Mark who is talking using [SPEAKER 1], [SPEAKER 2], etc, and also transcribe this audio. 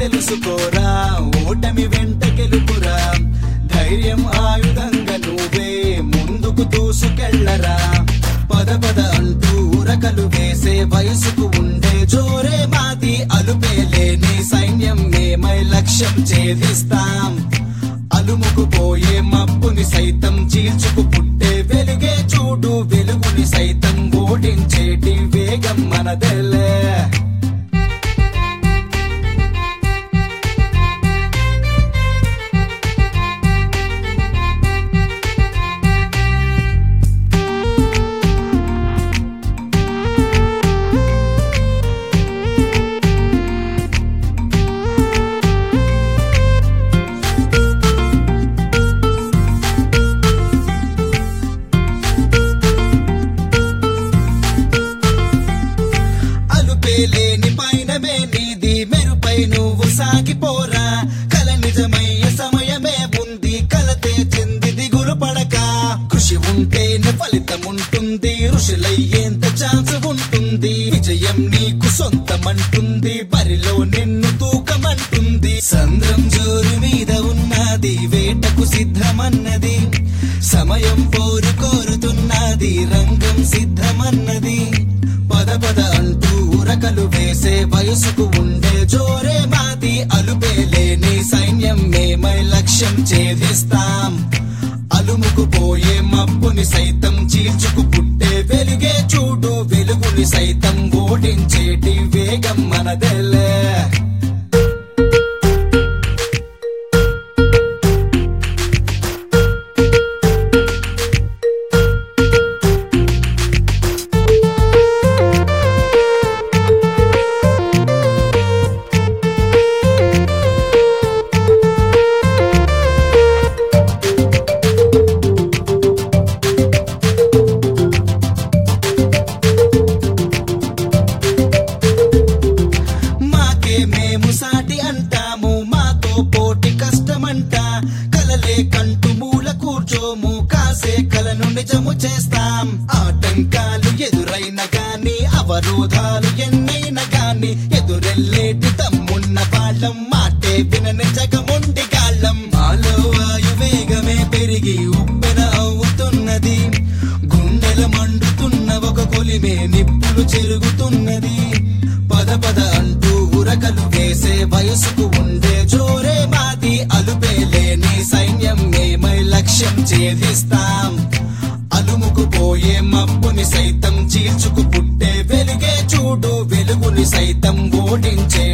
[SPEAKER 1] తెలుసుకోరా ఓటమి వెంట గెలుపురా ధైర్యం ఆయుధంగా నువ్వే ముందుకు దూసుకెళ్ళరా పద పద అంటూ ఉరకలు వేసే వయసుకు ఉండే జోరే మాది అలుపే లేని సైన్యం మేమై లక్ష్యం ఛేదిస్తాం అలుముకు పోయే మబ్బుని సైతం చీల్చుకు పుట్టే వెలుగే చూడు వెలుగుని సైతం ఓడించేటి వేగం మనదెలే అలుపే లేని పైనమే నీది మెరుపై నువ్వు సాగిపోరా కల నిజమయ్యే సమయమే ఉంది కలతే చెంది దిగులు పడక కృషి ఉంటేనే ఫలితం ఉంటుంది ఋషులయ్యేంత ఛాన్స్ ఉంటుంది విజయం నీకు సొంతమంటుంది బరిలో నిన్ను తూకమంటుంది సంద్రం జోరు మీద ఉన్నది వేటకు సిద్ధమన్నది సమయం పోరు కోరుతున్నది రంగం సిద్ధమన్నది పద పద అంటూ ఉరకలు వేసే వయసుకు ఉండే జోరే మాది అలుపే లేని సైన్యం మేమై లక్ష్యం ఛేదిస్తాం అలుముకు పోయే మబ్బుని సైతం చీల్చుకు పుట్టే వెలుగే చూడు వెలుగుని సైతం ఓడించేటి వేగం మనదెలే మాకే మేము సాటి అంటాము మాతో పోటీ కష్టమంట కలలే కంటూ మూల కూర్చోము కాసే కలను నిజము చేస్తాం ఆటంకాలు ఎదురైన గాని అవరోధాలు ఎన్నైనా గాని ఎదురెల్లేటి తమ్మున్న వాళ్ళం మాటే వినని జగముండి గాళ్ళం మాలో వాయు వేగమే పెరిగి ఉప్పెన అవుతున్నది గుండెల మండుతున్న ఒక కొలిమే నిప్పులు చెరుగుతున్నది పద పద అంటూ ఉరకలు వేసే వయసుకు ఉండే జోరే మాది అలుపే లేని సైన్యం మేమై లక్ష్యం ఛేదిస్తాం అలుముకు పోయే మబ్బుని సైతం చీల్చుకు పుట్టే వెలుగే చూడు వెలుగుని సైతం ఓడించే